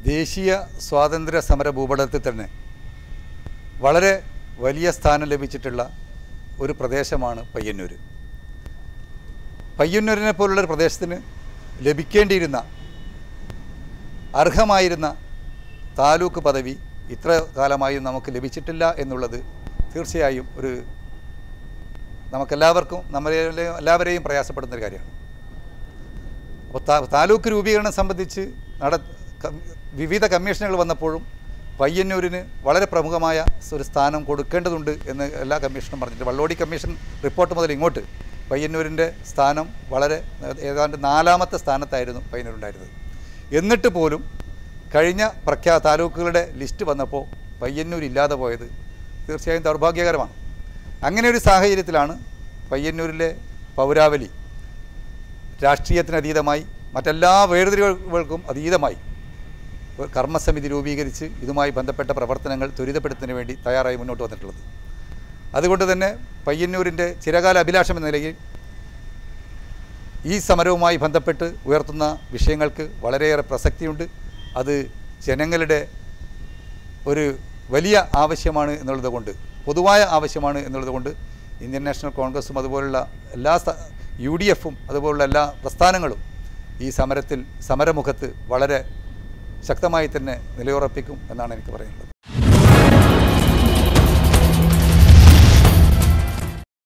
ദേശീയ സ്വാതന്ത്ര്യ സമര ഭൂപടത്തിൽ തന്നെ വളരെ വലിയ സ്ഥാനം ലഭിച്ചിട്ടുള്ള ഒരു പ്രദേശമാണ് പയ്യന്നൂർ പയ്യന്നൂരിനെ പോലുള്ള ഒരു പ്രദേശത്തിന് ലഭിക്കേണ്ടിയിരുന്ന അർഹമായിരുന്ന താലൂക്ക് പദവി ഇത്ര കാലമായും നമുക്ക് ലഭിച്ചിട്ടില്ല എന്നുള്ളത് തീർച്ചയായും ഒരു നമുക്കെല്ലാവർക്കും നമ്മളെ എല്ലാവരെയും പ്രയാസപ്പെടുന്ന ഒരു കാര്യമാണ് അപ്പോൾ താ താലൂക്ക് രൂപീകരണം സംബന്ധിച്ച് നട കം- വിവിധ കമ്മീഷനുകൾ വന്നപ്പോഴും പയ്യന്നൂരിന് വളരെ പ്രമുഖമായ ഒരു സ്ഥാനം കൊടുക്കേണ്ടതുണ്ട് എന്ന് എല്ലാ കമ്മീഷനും പറഞ്ഞിട്ട് വള്ളോടി കമ്മീഷൻ റിപ്പോർട്ട് മുതൽ ഇങ്ങോട്ട് പയ്യന്നൂരിൻ്റെ സ്ഥാനം വളരെ ഏതാണ്ട് നാലാമത്തെ സ്ഥാനത്തായിരുന്നു പയ്യന്നൂരുണ്ടായിരുന്നത് എന്നിട്ട് പോലും കഴിഞ്ഞ പ്രഖ്യാ താലൂക്കുകളുടെ ലിസ്റ്റ് വന്നപ്പോൾ പയ്യന്നൂർ ഇല്ലാതെ പോയത് തീർച്ചയായും ദൗർഭാഗ്യകരമാണ് അങ്ങനെ ഒരു സാഹചര്യത്തിലാണ് പയ്യന്നൂരിലെ പൗരാവലി രാഷ്ട്രീയത്തിന് അതീതമായി മറ്റെല്ലാ വേർതിരിവുകൾക്കും അതീതമായി ഒരു കർമ്മസമിതി രൂപീകരിച്ച് ഇതുമായി ബന്ധപ്പെട്ട പ്രവർത്തനങ്ങൾ ത്വരിതപ്പെടുത്തുന്നതിന് വേണ്ടി തയ്യാറായി മുന്നോട്ട് വന്നിട്ടുള്ളത് അതുകൊണ്ട് തന്നെ പയ്യന്നൂരിൻ്റെ ചിരകാല അഭിലാഷം എന്ന നിലയിൽ ഈ സമരവുമായി ബന്ധപ്പെട്ട് ഉയർത്തുന്ന വിഷയങ്ങൾക്ക് വളരെയേറെ പ്രസക്തിയുണ്ട് അത് ജനങ്ങളുടെ ഒരു വലിയ ആവശ്യമാണ് എന്നുള്ളത് കൊണ്ട് പൊതുവായ ആവശ്യമാണ് എന്നുള്ളത് കൊണ്ട് ഇന്ത്യൻ നാഷണൽ കോൺഗ്രസും അതുപോലുള്ള എല്ലാ സ്ഥ- യു ഡി എഫും അതുപോലുള്ള എല്ലാ പ്രസ്ഥാനങ്ങളും ഈ സമരത്തിൽ സമരമുഖത്ത് വളരെ ശക്തമായി തന്നെ നിലയുറപ്പിക്കും എന്നാണ് എനിക്ക് പറയാനുള്ളത്